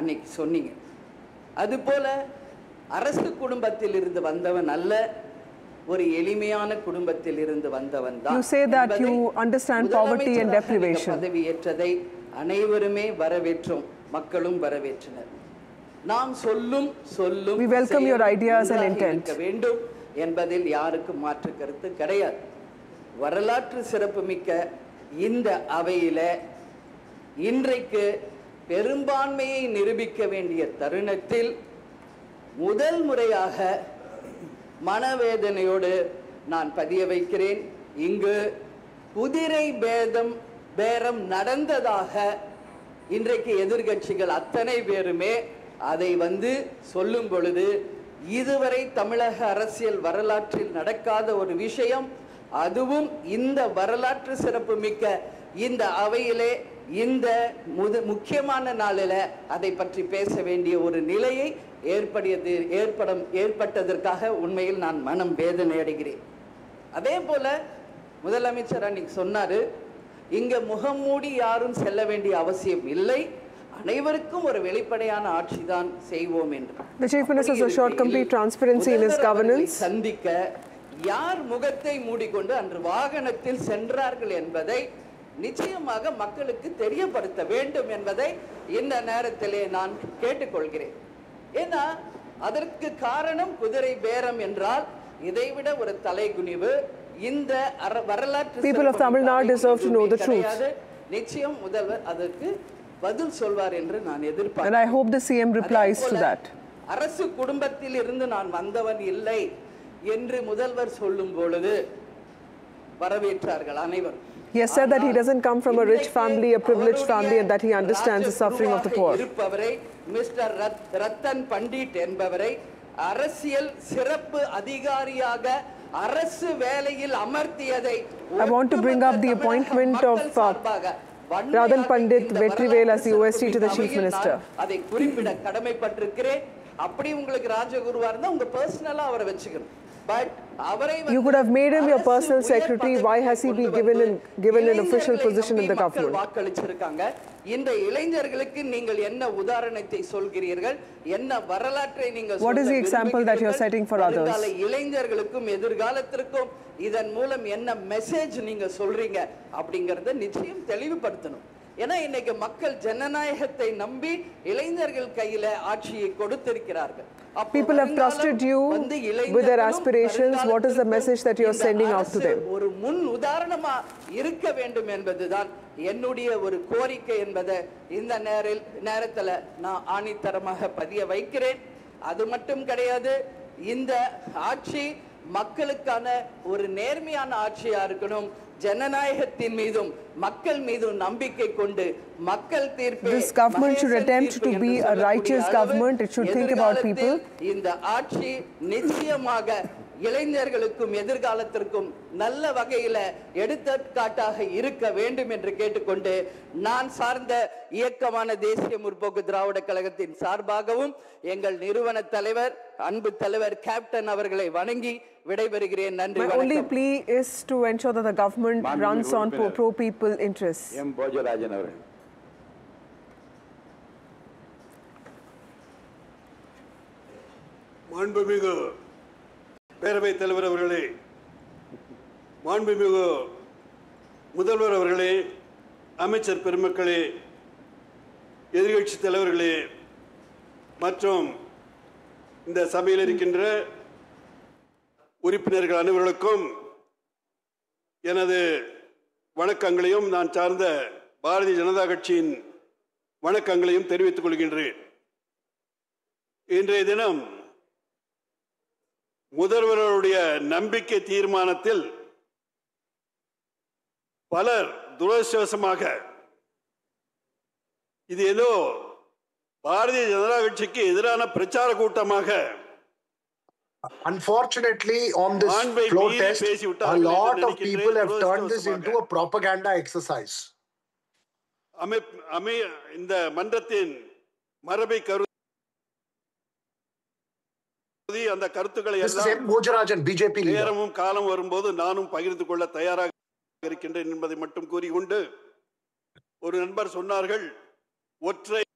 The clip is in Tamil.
அன்னைக்கு சொன்னீங்க அதுபோல அரசு குடும்பத்தில் இருந்து வந்தவன் அல்ல ஒரு எளிமையான குடும்பத்தில் இருந்து வந்தவன் தான் You say that என்பதை you understand poverty and முதலமைச்சராக நீங்க deprivation. பதவியேற்றதை அனைவருமே வரவேற்றோம் மக்களும் வரவேற்றனர் நாம் சொல்லும் சொல்லும் We welcome your செயலும் ideas and ஒன்றாக intent. இருக்க வேண்டும் என்பதில் யாருக்கும் மாற்று கருத்து கிடையாது வரலாற்று சிறப்புமிக்க இந்த அவையில இன்றைக்கு பெரும்பான்மையை நிரூபிக்க வேண்டிய தருணத்தில் முதல் முறையாக மனவேதனையோடு நான் பதிய வைக்கிறேன் இங்கு குதிரை பேதம் பேரம் நடந்ததாக இன்றைக்கு எதிர்க்கட்சிகள் அத்தனை பேருமே அதை வந்து சொல்லும் பொழுது இதுவரை தமிழக அரசியல் வரலாற்றில் நடக்காத ஒரு விஷயம் அதுவும் இந்த வரலாற்று சிறப்புமிக்க இந்த அவையிலே இந்த முது முக்கியமான நாளில் அதை பற்றி பேச வேண்டிய ஒரு நிலையை ஏற்படியது ஏற்படும் ஏற்பட்டதற்காக உண்மையில் நான் மனம் வேதனை அடைகிறேன் அதே போல முதலமைச்சர் அன்னைக்கு சொன்னாரு இங்க முகமூடி யாரும் செல்ல வேண்டிய அவசியம் இல்லை அனைவருக்கும் ஒரு வெளிப்படையான ஆட்சி தான் செய்வோம் என்று The Chief Minister has assured complete transparency in his முதல்வர் அவர்களை governance. சந்திக்க யார் முகத்தை மூடிக்கொண்டு அன்று வாகனத்தில் சென்றார்கள் என்பதை நிச்சயமாக மக்களுக்கு தெரியப்படுத்த வேண்டும் என்பதை இந்த நேரத்திலே நான் கேட்டுக்கொள்கிறேன் ஏன்னா அதற்கு காரணம் குதிரை பேரம் என்றால் இதைவிட ஒரு தலைகுனிவு இந்த அர- வரலாற்று People of Tamil Nadu சிறப்புமிக்க deserve to know the எதுவுமே truth. கிடையாது. நிச்சயம் முதல்வர் அதற்கு பதில் சொல்வார் என்று நான் And எதிர்பார்க்கிறேன் I hope the CM replies to அதேபோல, that. அரசு குடும்பத்தில் இருந்து நான் வந்தவன் இல்லை என்று முதல்வர் சொல்லும் பொழுது வரவேற்றார்கள் அனைவரும் He has said that he doesn't come from a rich family, a privileged family, and that he understands the suffering of the poor. இருப்பவரை மிஸ்டர் ரத்- ரத்தன் பண்டிட் என்பவரை அரசியல் சிறப்பு அதிகாரியாக அரசு வேலையில் அமர்த்தியதை I want to bring up the ஒட்டுமொத்த appointment தமிழக of, மக்கள் uh, சார்பாக வன்மையாக Radhan Pandit இந்த Vetrivel as the வரலாற்று OST to the Chief சிறப்புமிக்க Minister. அவையில் நான் அதை குறிப்பிட கடமைப்பட்டிருக்கிறேன் அப்படி உங்களுக்கு ராஜகுருவா இருந்தா உங்க பர்சனலா அவரை வச்சுக்கணும் பட் அவரை வந்து You could have made him your அரசு personal உயர் secretary. Why has he been பதவிக்கு given கொண்டு an- given an official இளைஞர்களை position in the நம்பி மக்கள் government? வாக்களிச்சிருக்காங்க இந்த இளைஞர்களுக்கு நீங்கள் என்ன உதாரணத்தை சொல்கிறீர்கள் என்ன வரலாற்றை நீங்கள் What is சொல்ல the example that you're விரும்புகிறீர்கள்? setting for others? வருங்கால இளைஞர்களுக்கும் எதிர்காலத்திற்கும் இதன் மூலம் என்ன மெசேஜ் நீங்க சொல்றீங்க அப்படிங்கறத நிச்சயம் தெளிவுபடுத்தணும் ஏன்னா இன்னைக்கு மக்கள் ஜனநாயகத்தை நம்பி இளைஞர்கள் கையில ஆட்சியை கொடுத்திருக்கிறார்கள் அப்போ People have வருங்காலம் trusted you வந்து with their இளைஞர்களும் aspirations. What is the வருங்காலத்திற்கும் message that you're இந்த sending out to அரசு them? ஒரு முன் உதாரணமா இருக்க வேண்டும் என்பதுதான் என்னுடைய ஒரு கோரிக்கை என்பதை இந்த நேரில் நேரத்துல நான் ஆணித்தரமாக பதிய வைக்கிறேன் அது மட்டும் கிடையாது இந்த ஆட்சி மக்களுக்கான ஒரு நேர்மையான ஆட்சியா இருக்கணும் ஜனநாயகத்தின் மீதும் மக்கள் மீதும் நம்பிக்கை கொண்டு மக்கள் தீர்ப்பே This government should Mahesan attempt தீர்ப்பு to என்று be a சொல்லக்கூடிய righteous அளவு government. It should think about people. எதிர்காலத்தில் இந்த ஆட்சி நிச்சயமாக இளைஞர்களுக்கும் எதிர்காலத்திற்கும் நல்ல வகையில எடுத்துக்காட்டாக இருக்க வேண்டும் என்று கேட்டுக்கொண்டு நான் சார்ந்த இயக்கமான தேசிய முற்போக்கு திராவிட கழகத்தின் சார்பாகவும் எங்கள் நிறுவன தலைவர் அன்பு தலைவர் கேப்டன் அவர்களை வணங்கி விடைபெறுகிறேன் நன்றி My only வணக்கம் plea is to ensure that the government Maanveenyu runs on உறுப்பினர். pro people interests. M Bhojarajan அவர்கள் மாண்புமிகு பேரவைத் தலைவர் அவர்களே மாண்புமிகு முதல்வர் அவர்களே அமைச்சர் பெருமக்களே எதிர்க்கட்சி தலைவர்களே மற்றும் இந்த சபையில் இருக்கின்ற உறுப்பினர்கள் அனைவர்களுக்கும் எனது வணக்கங்களையும் நான் சார்ந்த பாரதிய ஜனதா கட்சியின் வணக்கங்களையும் தெரிவித்துக் கொள்கின்றேன் இன்றைய தினம் முதல்வருடைய நம்பிக்கை தீர்மானத்தில் பலர் துரதிருஷ்டவசமாக இது ஏதோ பாரதிய ஜனதா கட்சிக்கு எதிரான பிரச்சார கூட்டமாக Unfortunately, on this ஆண்மை flow மீறி test, பேசிவிட்டார்கள் a என்று lot of நினைக்கின்றேன். people have turned this துரதிர்ஷ்டவசமாக. into a propaganda exercise. அமை அமை இந்த மன்றத்தின் மரபை கருதி அந்த கருத்துக்களை This is M. எல்லாம் Bojarajan, BJP leader. நேரமும் காலம் வரும்போது நானும் பகிர்ந்து கொள்ள தயாராக இருக்கின்றேன் என்பதை மட்டும் கூறிக்கொண்டு ஒரு நண்பர் சொன்னார்கள் ஒற்றை